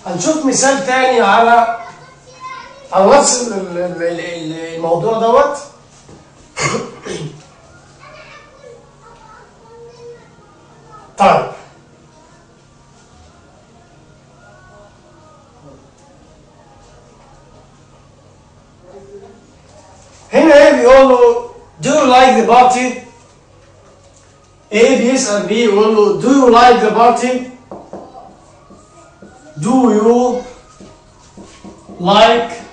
هنشوف مثال تاني على على نفس ال- ال- ال- ال- الموضوع دوت طيب هنا ايه بيقول له do you like the party A بيسأل B يقول له do you like the party do you like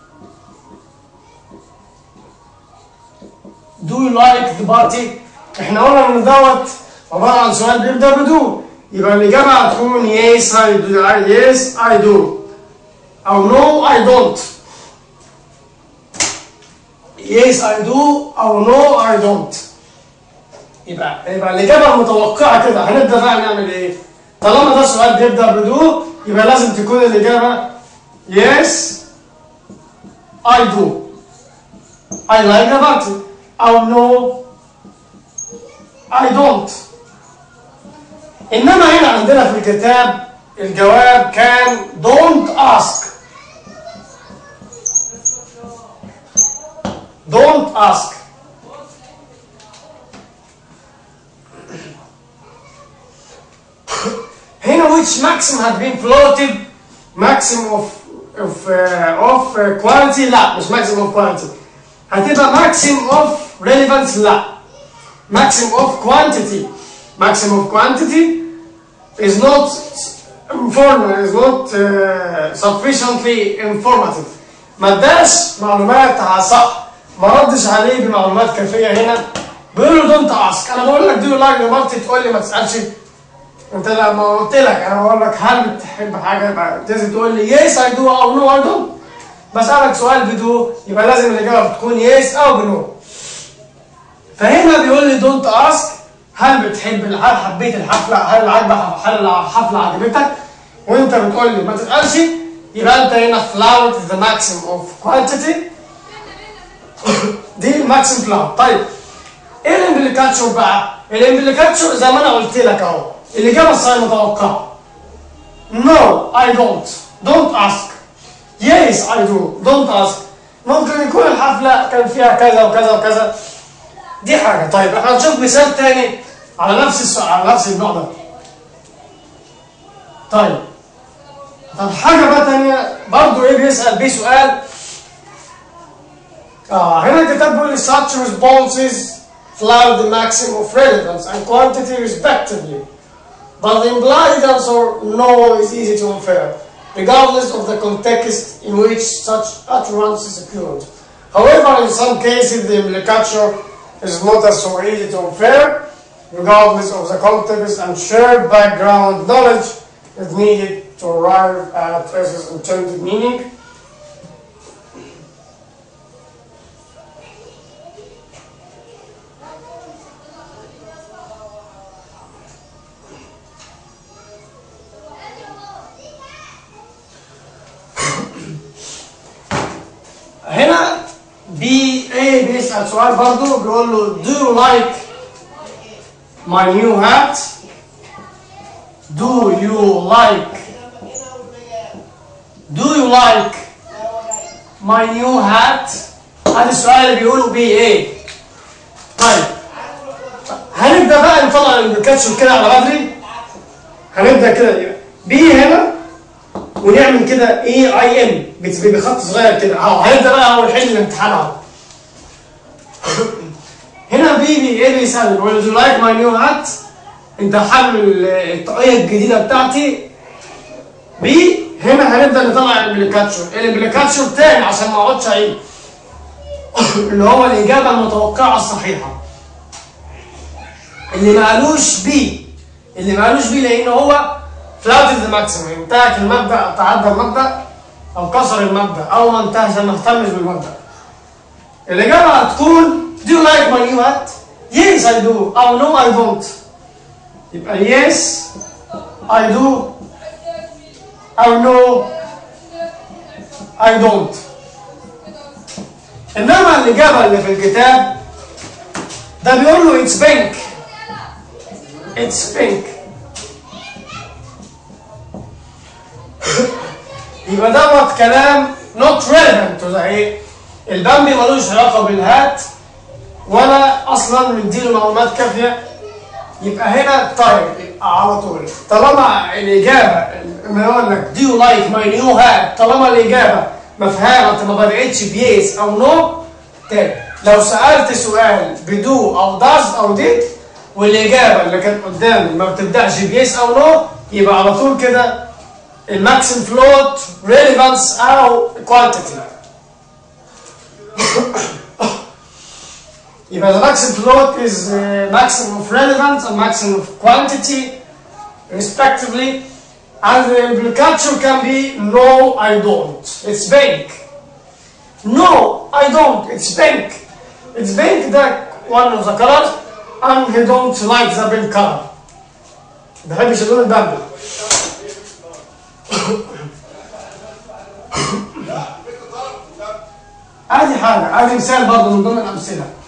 do you like the party احنا قلنا ان دوت عبارة عن سؤال بيبدأ بدو يبقى الإجابة هتكون yes I do yes I do أو no I don't yes I do أو no I don't يبقى يبقى الإجابة المتوقعة كده هنبدأ بقى نعمل إيه؟ طالما ده سؤال بيبدأ بدو يبقى لازم تكون الإجابة yes I do I like the party أو no I don't إنما هنا عندنا في الكتاب الجواب كان don't ask don't ask هنا which maxim had been floated maxim of of uh, of uh, quality لا مش maxim of quality هتبقى maxim of relevance لا maxim of quantity maxim of quantity is not informative is not uh, sufficiently informative ما اداش معلومات على صح ما ردش عليه بمعلومات كافيه هنا بيقول له دونت اسك انا بقول لك دو لايك مرتي تقول لي ما تسالش انت لما قلت لك انا بقول لك هل بتحب حاجه يبقى لازم تقول لي يس اي دو او نو اي دونت بسالك سؤال بدو يبقى لازم الاجابه بتكون يس او بنو فهنا بيقول لي دونت اسك هل بتحب هل حبيت الحفله هل عجبك هل الحفله عجبتك وانت بتقول لي ما تسالش يبقى انت هنا فلاوت ذا ماكسيم اوف كوانتيتي دي الماكسيم فلاوت طيب ايه الامبليكاتشر بقى الامبليكاتشر زي ما انا قلت لك اهو الاجابه الصحيحه المتوقعه No, I don't. Don't ask. Yes, I do. Don't ask. ممكن يكون الحفلة كان فيها كذا وكذا وكذا. دي حاجة. طيب احنا هنشوف مثال تاني على نفس السؤال على نفس النوع ده. طيب. طب حاجة بقى تانية برضه ايه بيسأل بيه سؤال آه هنا الكتاب بيقول لي such responses flout the maximum of relevance and quantity respectively. But the implied answer no is easy to infer, regardless of the context in which such utterances occurred. However, in some cases, the implicature is not as so easy to infer, regardless of the context and shared background knowledge is needed to arrive at its intended meaning. هنا بي اي بيسأل سؤال برضو بيقول له do you like my new hat do you like do you like my new hat هذا السؤال اللي بيقولوا بيه ايه طيب هنبدا بقى نطلع الكاتشب كده على بدري هنبدا كده بي هنا ونعمل كده اي اي ام بخط صغير كده اهو هنبدا بقى اول حل الامتحان اهو هنا بي بي ايه بيسال بيقول يو لايك ماي نيو هات انت حامل الطاقيه الجديده بتاعتي بي هنا هنبدا نطلع الامبليكاتشر الامبليكاتشر تاني عشان ما اقعدش اعيد اللي هو الاجابه المتوقعه الصحيحه اللي ما قالوش بي اللي ما قالوش بي لان هو فلاوت ذا ماكسيمم انتهك المبدا تعدى المبدا او كسر المبدا او ما انتهش ما اهتمش بالمبدا الاجابه هتكون do you like my new hat yes I do او no I don't يبقى yes I do او no I don't انما الاجابه اللي في الكتاب ده بيقول له it's pink it's pink يبقى دوت كلام not relevant to the ايه البامبي ملوش علاقه بالهات ولا اصلا مديله معلومات كافيه يبقى هنا طيب يبقى على طول طالما الاجابه لما يقول لك do you like my new hat طالما الاجابه مفهمه ما بداتش بيس او نو تاني لو سالت سؤال بدو او داز او ديد والاجابه اللي كانت قدامي ما بتبداش بيس او نو يبقى على طول كده الماكسيم فلوت ريليفانس او كوانتيتي يبقى the maximum float is uh, maximum of relevance and maximum of quantity respectively and the implication can be no I don't it's pink no I don't it's pink it's pink that one of the colors and he don't like the pink color ما بحبش اللون البامبي ادي حاجه ادي مثال برضه من ضمن الامثله